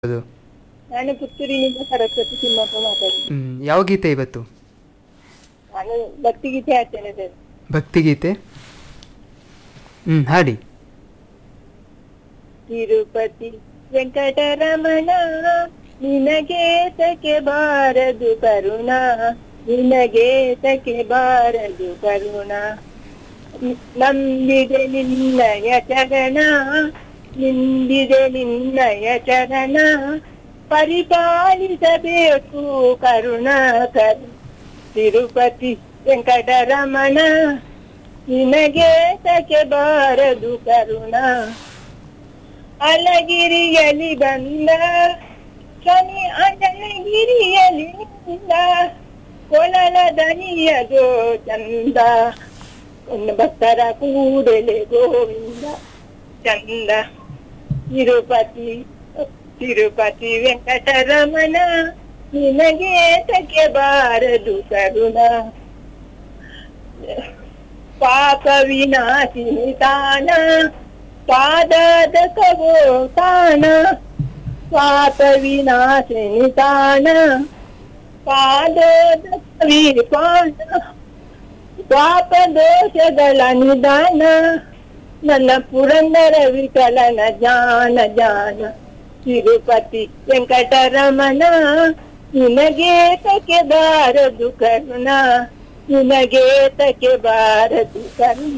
ಅದು ನಾನು ಪುತ್ತೂರಿನಿಂದ ಸರಸ್ವತಿ ತಿಮ್ಮಪ್ಪ ಮಾತಾಡುದು ಹ್ಮ್ ಯಾವ ಗೀತೆ ಇವತ್ತು ನಾನು ಭಕ್ತಿಗೀತೆ ಹಾಡ್ತೇನೆ ಸರ್ ಭಕ್ತಿಗೀತೆ ಹ್ಮ್ ಹಾಡಿ ತಿರುಪತಿ ವೆಂಕಟರಮಣ ನಿನಗೆ ಸಕೆ ಬಾರದು ಕರುಣ ನಿನಗೆ ಸಕೆ ಬಾರದು ಕರುಣ ನಂಬಿದೆ ನಿನ್ನಯ ಚರಣ ನಿಂದಿದೆ ನಿನ್ನಯ ಚರಣ ಪರಿಪಾಲಿಸಬೇಕು ಕರುಣ ಕರು ತಿರುಪತಿ ವೆಂಕಟರಮಣ ನಿನಗೆ ಸಕೆ ಬಾರದು ಕರುಣ ಅಲಗಿರಿಯಲಿ ಬಂದ ಶನಿ ಅಜಲಗಿರಿಯಲಿ ನಿಂದ ಕೊಳಲ ದನಿಯದೋ ಚಂದ ಒಂದು ಭಕ್ತರ ಕೂಡಲೆ ಗೋವಿಂದ ಚಂದ ತಿರುಪತಿ ತಿರುಪತಿ ವೆಂಕಟರಮಣ ನಿನಗೆ ತಗೆ ಬಾರದು ಕರುಣ ಪಾಪ ವಿನಾಶಿನಿ ತಾನ ಪಾದದ ಕವೋ ತಾನ ಪಾಪ ವಿನಾಶಿನಿ ತಾನ ಪಾದದ ಕವಿ ಪಾನ ಪಾಪ ದೋಷಗಳ ನಿಧಾನ ನನ್ನ ಪುರಂದರ ವಿಕಲನ ಜಾನ ಜಾನ ತಿರುಪತಿ ವೆಂಕಟರಮಣ ನಿನಗೆ ತಕೆ ಬಾರದು ಕರುಣ ನಿನಗೆ ತಕೆ ಬಾರದು ಕರುಣ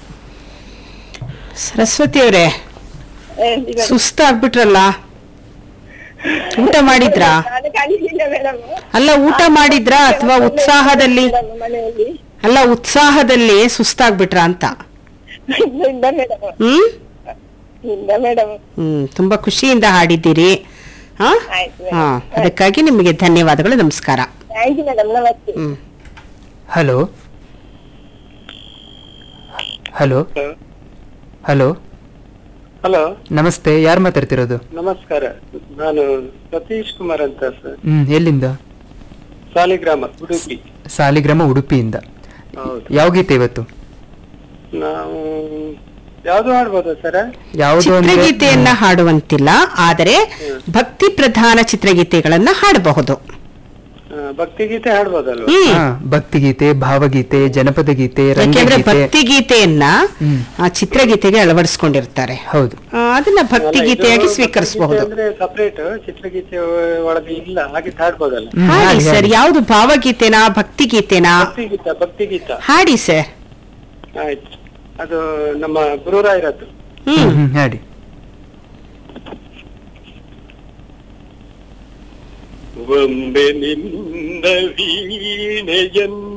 ಸರಸ್ವತಿ ಅವರೇ ಎಂದಿನ- ಸುಸ್ತಾಗ್ಬಿಟ್ರಲ್ಲ ಊಟ ಮಾಡಿದ್ರಾ ನಾನು ಕಲೀಲಿಲ್ಲ ಮೇಡಮ್ ಅಲ್ಲ ಊಟ ಮಾಡಿದ್ರಾ ಅಥವಾ ಉತ್ಸಾಹದಲ್ಲಿ ಮನೆಯಲ್ಲಿ ಅಲ್ಲ ಉತ್ಸಾಹದಲ್ಲಿ ಸುಸ್ತಾಗ್ಬಿಟ್ರ ಅಂತ ಇಲ್ಲ ಮೇಡಮ್ ಹ್ಮ್ ಇಲ್ಲ ಮೇಡಮ್ ಹ್ಮ್ ತುಂಬಾ ಖುಷಿಯಿಂದ ಹಾಡಿದ್ದೀರಿ ಹಾ ಆಯ್ತು ಹಾ ಮೇಡಮ್ ಅದಕ್ಕಾಗಿ ನಿಮಗೆ ಧನ್ಯವಾದಗಳು ನಮಸ್ಕಾರ ಥ್ಯಾಂಕ್ ಯು ಮೇಡಮ್ ನಮಸ್ತೆ hmm hello hello hello hello ನಮಸ್ತೆ ಯಾರು ಮಾತಾಡ್ತಿರೋದು ನಮಸ್ಕಾರ ನಾನು ಸತೀಶ್ ಕುಮಾರ್ ಅಂತ ಸರ್ ಹ್ಮ್ ಎಲ್ಲಿಂದ ಸಾಲಿಗ್ರಾಮ ಉಡುಪಿ ಸಾಲಿಗ್ರಾಮ ಉಡುಪಿಯಿಂದ ಹೌದು ಯಾವ ಗೀತೆ ಇವತ್ತು ನಾವು ಯಾವ್ದು ಆಡ್ಬೋದಾ ಸರ್ ಯಾವುದೋ ಒಂದು ಚಿತ್ರಗೀತೆಯನ್ನ ಹಾಡುವಂತಿಲ್ಲ ಆದರೆ ಭಕ್ತಿ ಪ್ರಧಾನ ಚಿತ್ರಗೀತೆಗಳನ್ನ ಹಾಡಬಹುದು ಭಕ್ತಿಗೀತೆ ಹಾಡ್ಬೋದಲ್ವಾ ಹ್ಮ್ ಹಾ, ಭಕ್ತಿಗೀತೆ ಭಾವಗೀತೆ ಜನಪದ ಗೀತೆ ಯಾಕೆಂದ್ರೆ ರಂಗಗೀತೆ ಭಕ್ತಿ ಗೀತೆಯನ್ನ ಹ್ಮ್. ಆ ಚಿತ್ರಗೀತೆಗೆ ಅಳವಡಿಸ್ಕೊಂಡಿರ್ತಾರೆ ಹೌದು ಆ, ಅದನ್ನ ಭಕ್ತಿ ಗೀತೆಯಾಗಿ ಸ್ವೀಕರಿಸಬಹುದು ಅಂದ್ರೆ ಸಪರೇಟ್ ಚಿತ್ರಗೀತೆ ಒಳಗೆ ಇಲ್ಲ ಹಾಗೆ ಹಾಡ್ಬೋದಲ್ಲ ಹ್ಮ್, ಹಾಡಿ ಹಾಡಿ, ಸರ್ ಹಾಡಿ. ಯಾವ್ದು ಭಾವಗೀತೆನಾ ಭಕ್ತಿ ಗೀತೆನಾ ಭಕ್ತಿಗೀತ ಭಕ್ತಿಗೀತ ಹಾಡಿ ಸರ್ ಆಯ್ತು ಅದು ನಮ್ಮ ಗುರುರಾಯರದ್ದು ಹ್ಮ್ ಹ್ಮ್ ಹ್ಮ್ ಹಾಡಿ ಒಮ್ಮೆ ನಿನ್ನ ವೀಣೆಯನ್ನು